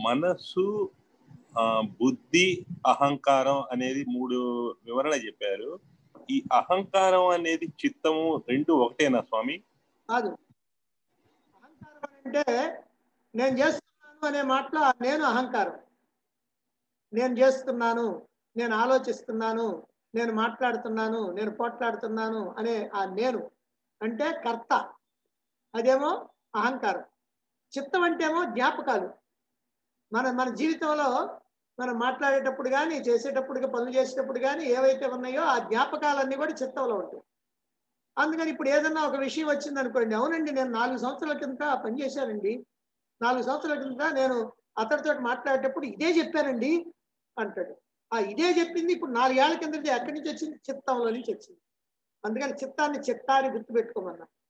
మనస్సు ఆ, బుద్ధి అహంకారం అనేది మూడు వివరణ చెప్పారు ఈ అహంకారం అనేది చిత్తము రెండు ఒకటేనా స్వామి కాదు అహంకారం అంటే నేను చేస్తున్నాను అనే మాటలో ఆ నేను అహంకారం నేను చేస్తున్నాను నేను ఆలోచిస్తున్నాను నేను మాట్లాడుతున్నాను నేను పోట్లాడుతున్నాను అనే ఆ నేను అంటే కర్త అదేమో అహంకారం చిత్తం అంటేమో జ్ఞాపకాలు మన మన జీవితంలో మనం మాట్లాడేటప్పుడు కానీ చేసేటప్పుడు పనులు చేసేటప్పుడు కానీ ఏవైతే ఉన్నాయో ఆ జ్ఞాపకాలన్నీ కూడా చిత్తంలో ఉంటాయి అందుకని ఇప్పుడు ఏదన్నా ఒక విషయం వచ్చింది అనుకోండి అవునండి నేను నాలుగు సంవత్సరాల కింద ఆ పని చేశానండి నాలుగు సంవత్సరాల కింద నేను అతడితో మాట్లాడేటప్పుడు ఇదే చెప్పానండి అంటాడు ఆ ఇదే చెప్పింది ఇప్పుడు నాలుగేళ్ల కింద ఎక్కడి నుంచి వచ్చింది చిత్తంలో నుంచి వచ్చింది అందుకని చిత్తాన్ని చిత్తాన్ని గుర్తుపెట్టుకోమన్నా